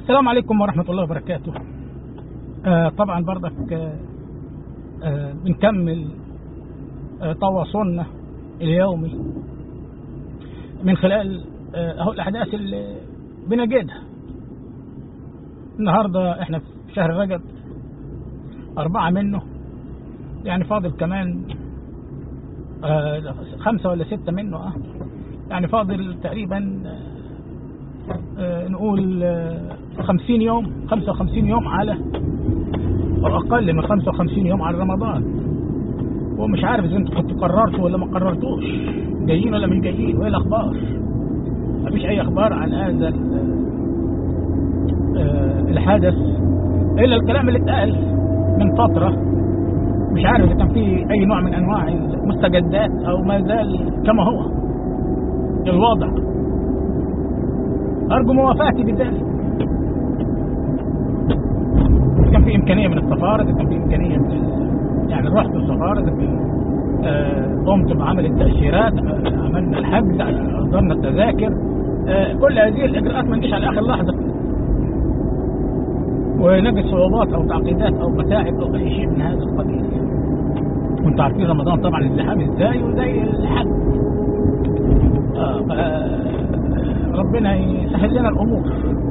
السلام عليكم ورحمة الله وبركاته آه طبعا برضك آه آه بنكمل آه تواصلنا اليومي من خلال آه اهو الاحداث اللي بنجدها النهارده احنا في شهر رجب أربعة منه يعني فاضل كمان آه خمسة ولا ستة منه اه يعني فاضل تقريبا آه نقول آه خمسين يوم خمسة وخمسين يوم على أو أقل من خمسة وخمسين يوم على رمضان ومش عارف إذا أنتوا كنتوا قررتوا ولا ما قررتوش جايين ولا مش جايين وإيه الأخبار مفيش أي أخبار عن هذا الحدث إلا الكلام اللي اتقال من فترة مش عارف إذا كان في أي نوع من أنواع المستجدات أو ما زال كما هو الوضع أرجو موافاتي بذلك إذا كان في إمكانية من السفارة إذا كان في إمكانية من يعني رحت السفارة إذا في آه قمت بعمل التأشيرات آه عملنا الحجز أصدرنا التذاكر آه كل هذه الإجراءات ما نجيش على آخر لحظة ونجد صعوبات أو تعقيدات أو متاعب أو أي شيء من هذا القبيل وانتم عارفين رمضان طبعا ازدحام ازاي وزي الحج ربنا يسهل لنا الامور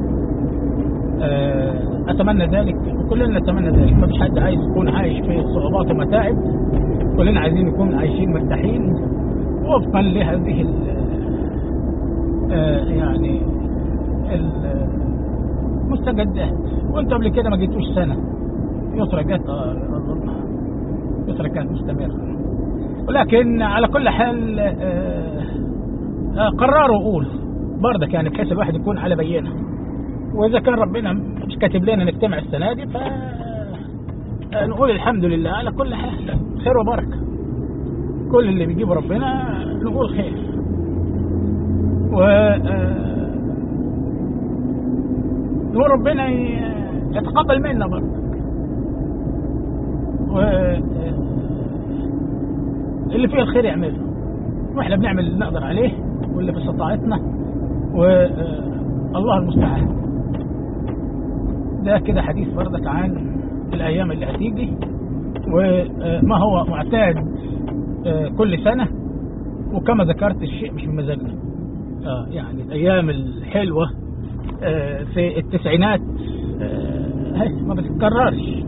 اتمنى ذلك وكلنا نتمنى ذلك ما فيش حد عايز يكون عايش في صعوبات ومتاعب كلنا عايزين نكون عايشين مرتاحين وفقا لهذه ال يعني المستجدات وانتم قبل كده ما جيتوش سنه يسرى جت يسرى كانت مستمره ولكن على كل حال قرروا قول برضك يعني بحيث الواحد يكون على بينه واذا كان ربنا مش كاتب لنا نجتمع السنه دي ف نقول الحمد لله على كل حال خير وبركه كل اللي بيجيبه ربنا نقول خير و نقول ربنا يتقبل منا برضه و اللي فيه الخير يعمله واحنا بنعمل اللي نقدر عليه واللي في استطاعتنا والله المستعان ده كده حديث بردك عن الايام اللي هتيجي وما هو معتاد كل سنة وكما ذكرت الشيء مش بمزاجنا يعني الايام الحلوة في التسعينات ما بتتكررش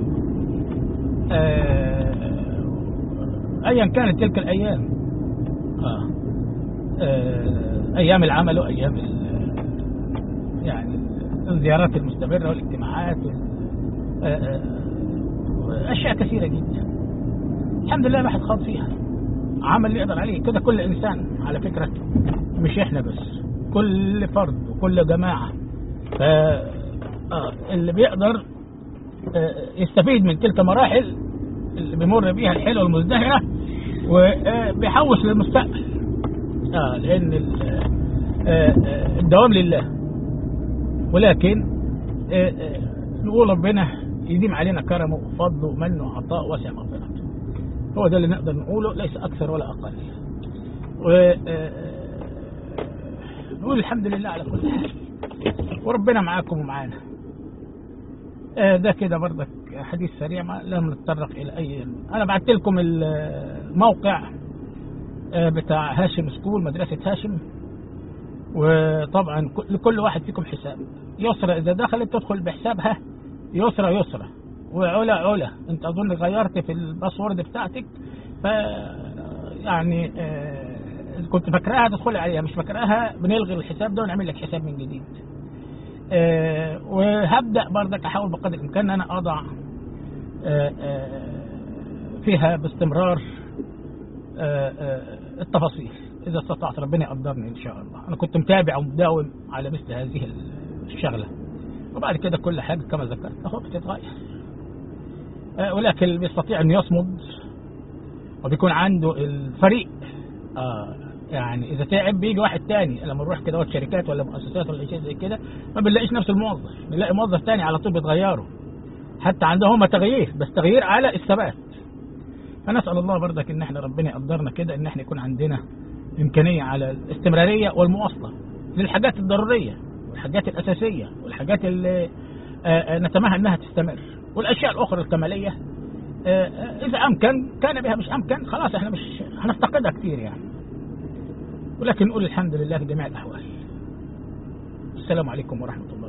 ايا كانت تلك الايام آه. آه. ايام العمل وايام يعني الزيارات المستمره والاجتماعات آه. اشياء كثيره جدا الحمد لله الواحد خاض فيها عمل اللي يقدر عليه كده كل انسان على فكره مش احنا بس كل فرد وكل جماعه ف اللي بيقدر يستفيد من تلك المراحل اللي بيمر بيها الحلوه المزدهره وبيحوش للمستقبل اه لان الدوام لله ولكن نقول ربنا يديم علينا كرمه وفضله ومنه وعطاء واسع مغفرته هو ده اللي نقدر نقوله ليس اكثر ولا اقل و نقول الحمد لله على كل حال وربنا معاكم ومعانا ده كده برضك حديث سريع ما لم نتطرق الى اي انا بعت لكم الموقع بتاع هاشم سكول مدرسه هاشم وطبعا لكل واحد فيكم حساب يسرى اذا دخلت تدخل بحسابها يسرى يسرى وعلا علا انت اظن غيرت في الباسورد بتاعتك ف يعني كنت فاكراها تدخلي عليها مش فاكراها بنلغي الحساب ده ونعمل لك حساب من جديد أه وهبدا برضك احاول بقدر الامكان ان انا اضع أه أه فيها باستمرار التفاصيل اذا استطعت ربنا يقدرني ان شاء الله انا كنت متابع ومداوم على مثل هذه الشغله وبعد كده كل حاجه كما ذكرت اهو بتتغير ولكن اللي بيستطيع انه يصمد وبيكون عنده الفريق يعني اذا تعب بيجي واحد تاني لما نروح كده شركات ولا مؤسسات ولا شيء زي كده ما بنلاقيش نفس الموظف بنلاقي موظف تاني على طول بيتغيروا حتى عندهم تغيير بس تغيير على الثبات فنسال الله برضك ان احنا ربنا يقدرنا كده ان احنا يكون عندنا امكانيه على الاستمراريه والمواصله للحاجات الضروريه والحاجات الأساسية والحاجات اللي نتمنى أنها تستمر والأشياء الأخرى الكمالية إذا أمكن كان بها مش أمكن خلاص احنا مش هنفتقدها كثير يعني ولكن نقول الحمد لله في جميع الأحوال السلام عليكم ورحمة الله